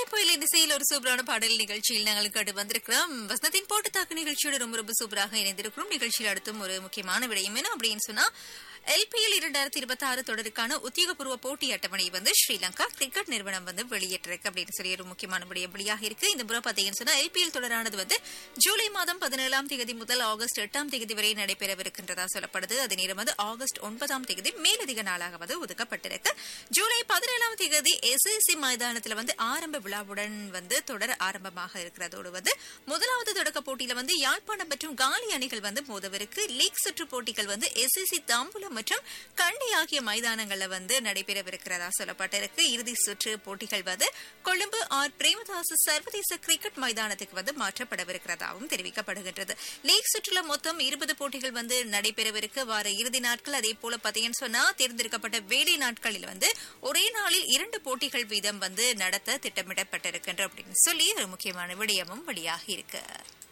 புயல் திசையில் ஒரு சூப்பரான பாடல் நிகழ்ச்சியில் நாங்கள் கேட்டு வந்திருக்கிறோம் வசனத்தின் போட்டு தாக்கு நிகழ்ச்சியோட ரொம்ப ரொம்ப சூப்பராக இணைந்திருக்கிறோம் நிகழ்ச்சியில் அடுத்தும் ஒரு முக்கியமான விடயம் என்ன அப்படின்னு சொன்னா எல்பிஎல் இரண்டாயிரத்தி இருபத்தி ஆறு தொடருக்கான உத்தியோகபூர்வ போட்டி அட்டவணை வந்து ஸ்ரீலங்கா கிரிக்கெட் நிறுவனம் வந்து வெளியிட்டிருக்கு அப்படின்னு சொல்லி ஒரு முக்கியமான விடயம் வெளியாக இருக்கு இந்த முறை பாத்தீங்கன்னு சொன்னா எல்பிஎல் தொடரானது வந்து ஜூலை மாதம் பதினேழாம் தேதி முதல் ஆகஸ்ட் எட்டாம் தேதி வரை நடைபெறவிருக்கின்றதா சொல்லப்படுது அதே நேரம் வந்து ஆகஸ்ட் ஒன்பதாம் தேதி மேலதிக நாளாக வந்து ஒதுக்கப்பட்டிருக்கு ஜூலை பதினேழாம் தேதி எஸ்எஸ்சி மைதானத்தில் வந்து ஆரம்ப விழாவுடன் வந்து தொடர் ஆரம்பமாக இருக்கிறதோடு வந்து முதலாவது தொடக்க போட்டியில வந்து யாழ்ப்பாணம் மற்றும் காலி அணிகள் வந்து மோதவிருக்கு லீக் சுற்று போட்டிகள் வந்து எஸ்எஸ்சி தாம்பூலம் மற்றும் கண்டி ஆகிய மைதானங்கள்ல வந்து நடைபெறவிருக்கிறதா சொல்லப்பட்டிருக்கு இறுதி சுற்று போட்டிகள் வந்து கொழும்பு ஆர் பிரேமதாஸ் சர்வதேச கிரிக்கெட் மைதானத்துக்கு வந்து மாற்றப்படவிருக்கிறதாகவும் தெரிவிக்கப்படுகின்றது லீக் சுற்றுல மொத்தம் இருபது போட்டிகள் வந்து நடைபெறவிருக்கு வார இறுதி நாட்கள் அதே போல பாத்தீங்கன்னு சொன்னா தேர்ந்தெடுக்கப்பட்ட வேலை நாட்களில் வந்து ஒரே நாளில் இரண்டு போட்டிகள் வீதம் வந்து நடத்த திட்டமிடப்பட்டிருக்கின்ற அப்படின்னு சொல்லி ஒரு முக்கியமான விடயமும் வெளியாகி இருக்கு